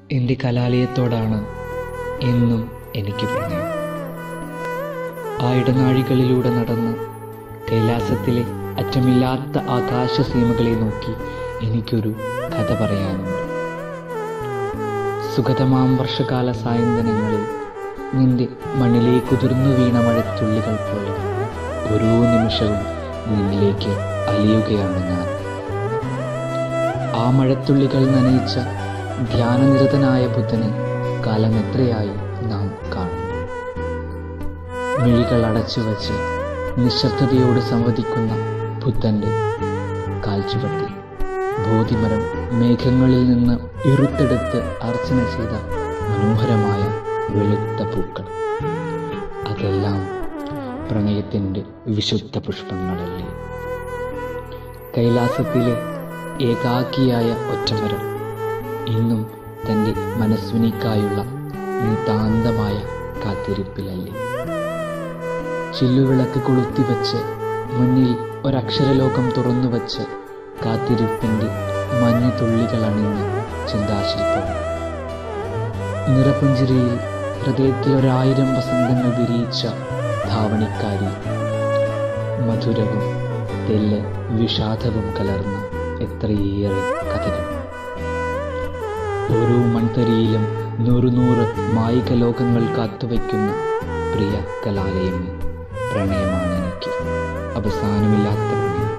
എൻ്റെ കലാലയത്തോടാണ് എന്നും എനിക്ക് പ്രണയം ആ ഇടനാഴികളിലൂടെ നടന്ന് കൈലാസത്തിലെ അറ്റമില്ലാത്ത ആകാശസീമകളെ നോക്കി എനിക്കൊരു കഥ പറയാനുണ്ട് സുഗതമാം വർഷകാല സായന്തനങ്ങളിൽ നിന്റെ മണ്ണിലേക്ക് കുതിർന്നു വീണ മഴത്തുള്ളികൾ പോലെ ഓരോ നിമിഷവും നിന്നിലേക്ക് അലിയുകയാണ് ഞാൻ ആ മഴത്തുള്ളികൾ നനയിച്ച ധ്യാനനിരതനായ ബുദ്ധനെ കാലം എത്രയായി നാം കാണുന്നു മിഴികൾ അടച്ചു വച്ച് നിശബ്ദതയോട് സംവദിക്കുന്ന ബുദ്ധന്റെ കാൽച്ചുവട്ടിൽ ബോധിമരം മേഘങ്ങളിൽ നിന്ന് ഇറുത്തെടുത്ത് അർച്ചന ചെയ്ത മനോഹരമായ വെളുത്ത പൂക്കൾ അതെല്ലാം പ്രണയത്തിൻ്റെ വിശുദ്ധ പുഷ്പങ്ങളല്ലേ കൈലാസത്തിലെ ഏകാക്കിയായ ഒറ്റമരം ഇന്നും തൻ്റെ മനസ്വിനിക്കായുള്ള നിതാന്തമായ കാത്തിരിപ്പിലല്ലേ ചില്ലുവിളക്ക് കൊളുത്തിവെച്ച് മുന്നിൽ ഒരക്ഷരലോകം തുറന്നു വച്ച് കാത്തിരിപ്പിൻ്റെ മഞ്ഞു തുള്ളികൾ അണിഞ്ഞ് ചിന്താശില്പം നിറപുഞ്ചിരിയിൽ ഹൃദയത്തിൽ ഒരായിരം വസന്തങ്ങൾ വിരിയിച്ച ധാവണിക്കാരി മധുരവും തെല്ല് വിഷാദവും കലർന്ന എത്രയേറെ കഥകൾ ഓരോ മൺതരിയിലും നൂറു നൂറ് മായിക ലോകങ്ങൾ കാത്തുവയ്ക്കുന്ന പ്രിയ കലാലയമേ പ്രണയമാണ് എനിക്ക് അവസാനമില്ലാത്ത പ്രണയം